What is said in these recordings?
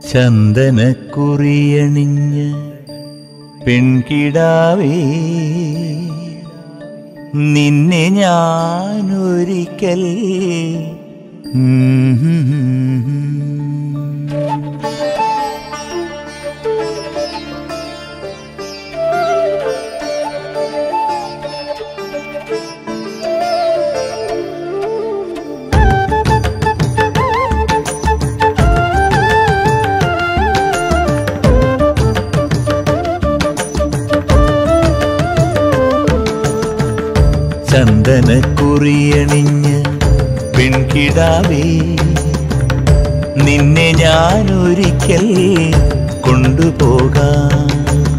ചന്ദനക്കുറിയണിഞ്ഞ് പെൺകിടാവേ നിന്നെ ഞാനൊരിക്കൽ ചന്ദനക്കുറിയണിഞ്ഞ് പെൺകിടാവേ നിന്നെ ഞാനൊരിക്കൽ കൊണ്ടുപോകാം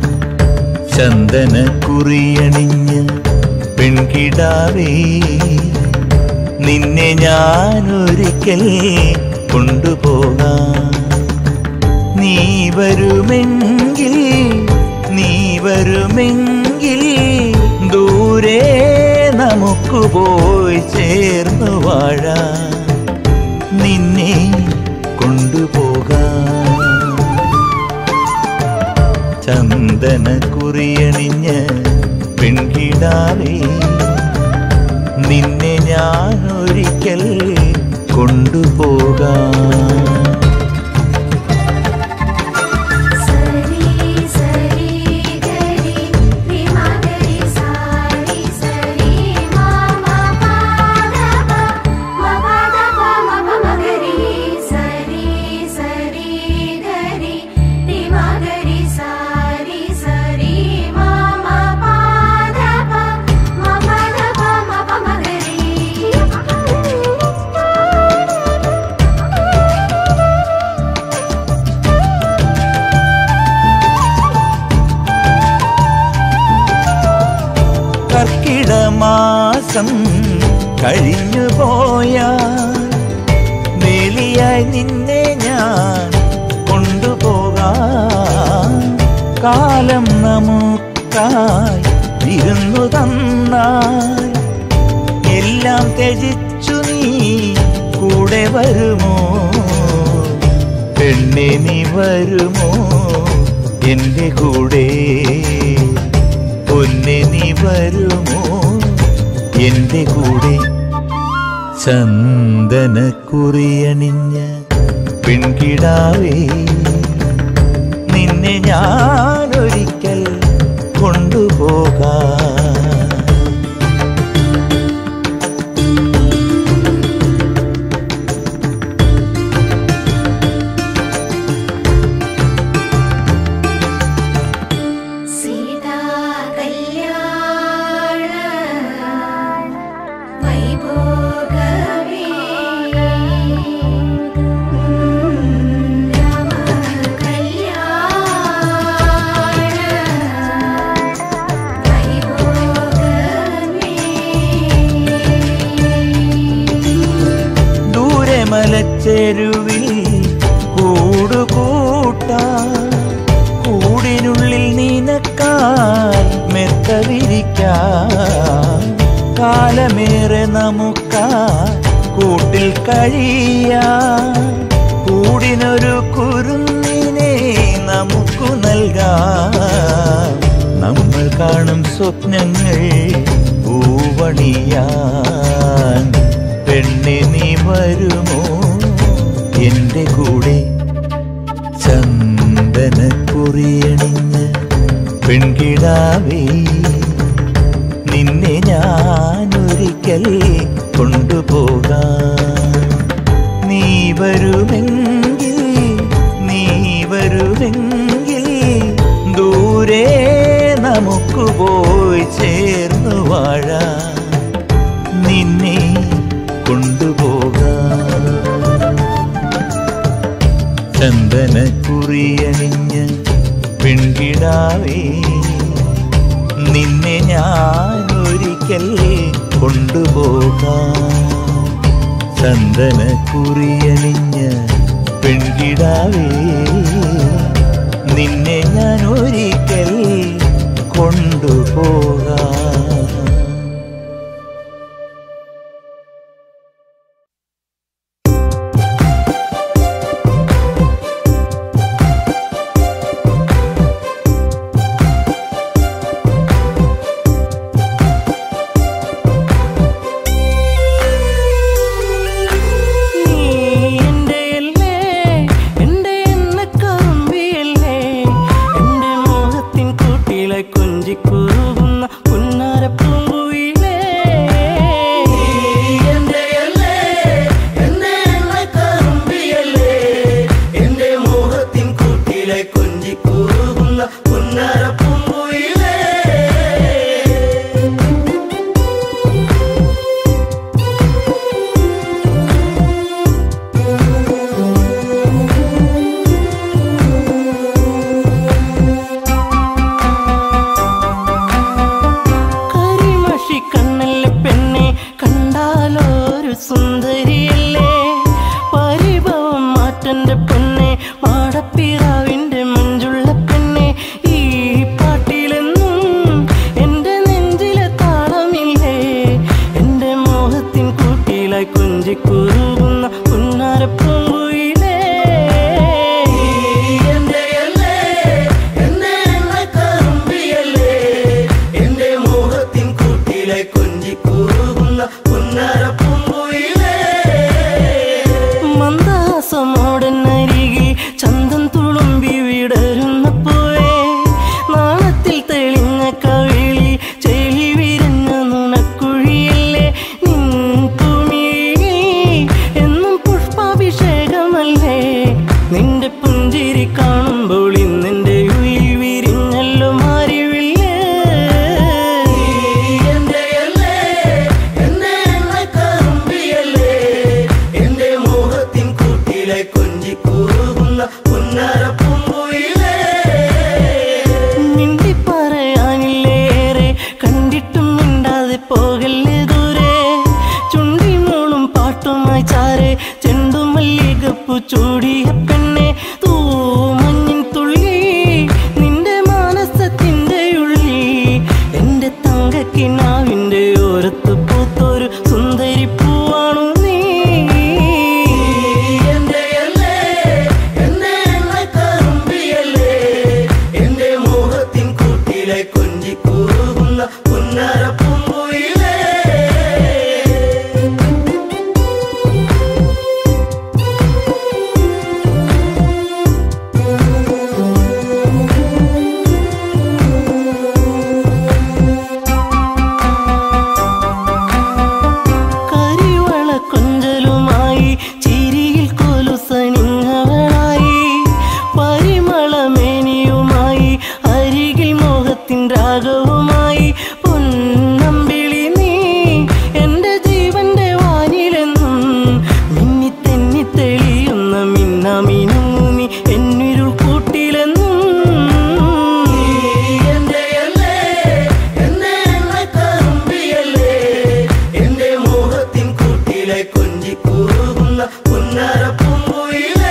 ചന്ദനക്കുറിയണിഞ്ഞ് പെൺകിടാവേ നിന്നെ ഞാനൊരിക്കൽ കൊണ്ടുപോകാം നീ വരുമെങ്കിൽ നീ വരുമെങ്കിൽ ദൂരെ നമുക്ക് പോയി ചേർന്നു വാഴാം നിന്നെ കൊണ്ടുപോകാം ചന്ദന കുറിയണിഞ്ഞ് പെൺകിടാവേ നിന്നെ ഞാനൊരിക്കൽ കൊണ്ടുപോകാം സരി സരി ഗരി രിമ ഗരി സാരി സരി മമ പാദപ മപദപ മപ മഗരി സരി സരി ഗരി രിമ ഗരി സാരി സരി മമ പാദപ മപദപ മപ മഗരി കർക്കിടമാസം കഴിഞ്ഞു പോയാൽ വേലിയായി നിന്നെ ഞാൻ കൊണ്ടുപോകാം കാലം നമുക്കായി വിരുന്നു തന്നാൽ എല്ലാം ത്യജിച്ചു നീ കൂടെ വരുമോ പെണ്ണെ നീ വരുമോ എന്റെ കൂടെ പൊന്നെ നീ വരുമോ എന്റെ കൂടെ ചന്ദനക്കുറിയണിഞ്ഞ പെൺകിടാവേ നിന്നെ ഞാനൊരിക്കൽ കൊണ്ടുപോകാം സീതാ കല്യാണ വൈഭോഗമേ രാമ കല്യാണ വൈഭോഗമേ ദൂരെ മലച്ചെരുവിൽ കൂടുകൂട്ടാൻ കൂടിനുള്ളിൽ നിനക്കായി മെത്ത വിരിക്കാൻ കാലമേറെ നമുക്കായി കൂട്ടിൽ കഴിയാൻ കൂടിനൊരു കുരുന്നിനെ നമുക്കു നൽകാം നമ്മൾ കാണും സ്വപ്നങ്ങൾ പൂവണിയാൻ പെണ്ണെ നീ വരുമോ എന്റെ കൂടെ ചന്ദനക്കുറിയണിഞ്ഞ് പെൺകിടാവേ നിന്നെ ഞാനൊരിക്കൽ കൊണ്ടുപോകാം നീ വരുമെങ്കിൽ നീ വരുമെങ്കിൽ ദൂരെ നമുക്ക് പോയി ചേർന്നു വാഴാം നിന്നെ കൊണ്ടുപോകാം ചന്ദനക്കുറിയണിഞ്ഞ് പെൺകിടാവേ നിന്നെ ഞാനൊരിക്കൽ കൊണ്ടുപോകാം ചന്ദനക്കുറിയണിഞ്ഞ് പെൺകിടാവേ നിന്നെ ഞാൻ ഒരിക്കൽ കൊണ്ടുപോകാം ും കാണാതെ പോകല്ലേ ദൂരെ ചുണ്ടി മൂളും പാട്ടുമായി ചാരെ ചെണ്ടുമല്ലികപ്പു ചൂടിയ പെണ്ണെ തൂ മഞ്ഞിൻ തുള്ളി നിന്റെ മാനസത്തിന്റെ ഉള്ളി എന്റെ തങ്കക്കിനാവിന്റെ ഓരത്ത് പൂത്തൊരു സുന്ദരി പൂവാണു നീ എന്റെയല്ലേ, എന്നെ എന്ന കറുമ്പിയല്ലേ, എന്റെ മോഹത്തിൻ കൂട്ടിലെ കൊഞ്ചിക്കൂകുന്ന പുന്നര പൂങ്കുയിലേ. കരിവള കൊഞ്ചലുമായി ചിരിയിൽ കൊലുസണിഞ്ഞവളായി പരിമളമേനിയുമായി അരികിൽ മോഹത്തിൻ രാഗവുമായി പൊന്നമ്പിളി നീ എന്റെ ജീവന്റെ വാനിലെന്നും മിന്നി തെന്നി തെളിയുന്ന മിന്നാമിനുങ്ങു നീ എന്നിരുൾ കൂട്ടിലെന്നും എന്റെയല്ലേ, എന്നെ എന്ന കറുമ്പിയല്ലേ, എന്റെ മോഹത്തിൻ കൂട്ടിലെ കൊഞ്ചിക്കൂകുന്ന പുന്നര പൂങ്കുയിലേ.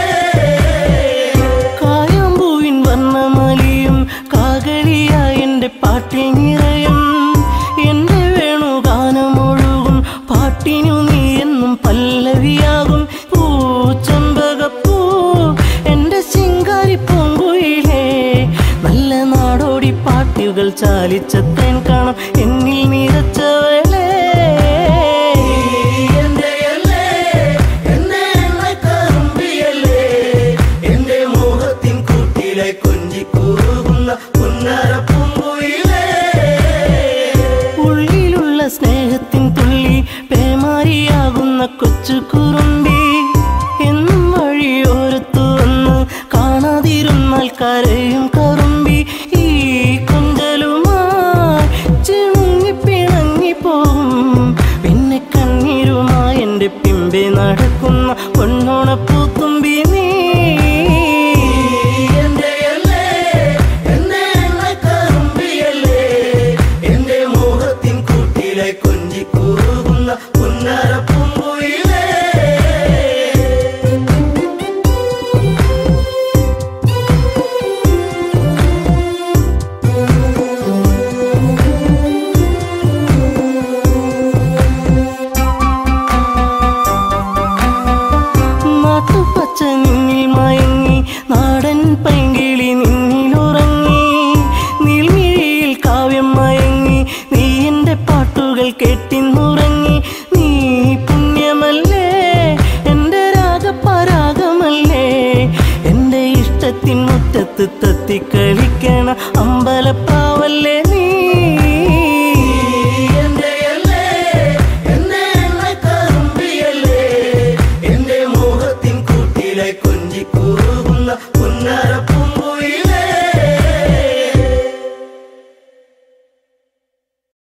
കായാമ്പൂവിൻ വർണ്ണമലിയും കാകളിയായ എന്റെ പാട്ടിൽ നിറയും എന്റെ വേണുഗാനമൊഴുകും പാട്ടിനു നീ എന്നും പല്ലവിയാകും പൂച്ചമ്പകപ്പൂ എന്റെ ശിങ്കാരി പൂങ്കുയിലേ നല്ല നാടോടി പാട്ടുകൾ ചാലിച്ച തേൻ കാണാം എന്നിൽ നിറച്ചവളേ എന്റെയല്ലേ, എന്നെ എന്ന കറുമ്പിയല്ലേ, എന്റെ മോഹത്തിൻ കൂട്ടിലെ കൊഞ്ചിക്കൂകുന്ന പുന്നര പൂങ്കുയിലേ. ഉള്ളിലുള്ള സ്നേഹത്തിൻ തുള്ളി പേമാരിയാകുന്ന കൊച്ചു കുറുമ്പി എന്നും വഴിയോരത്തു വന്ന് കാണാതിരുന്നാൽ കരയും കറുമ്പി ഈ കൊഞ്ചലുമായി ചിണുങ്ങി പിണങ്ങി പോകും പിന്നെ കണ്ണീരുമായി എൻ്റെ പിമ്പെ നടക്കുന്ന പൊന്നോണപ്പൂത്തുമ്പി നീ എന്റെയല്ലേ, എന്നെ എന്ന കറുമ്പിയല്ലേ, എന്റെ മോഹത്തിൻ കൂട്ടിലെ കൊഞ്ചിക്കൂകുന്ന പുന്നര പൂങ്കുയിലേ. നാട്ടുപച്ച നിന്നിൽ മയങ്ങി നാടൻ പൈങ്കിളി നിന്നിലുറങ്ങി നീൽമിഴിയിൽ കാവ്യം മയങ്ങി നീ എൻ്റെ പാട്ടുകൾ കേട്ടിന്ന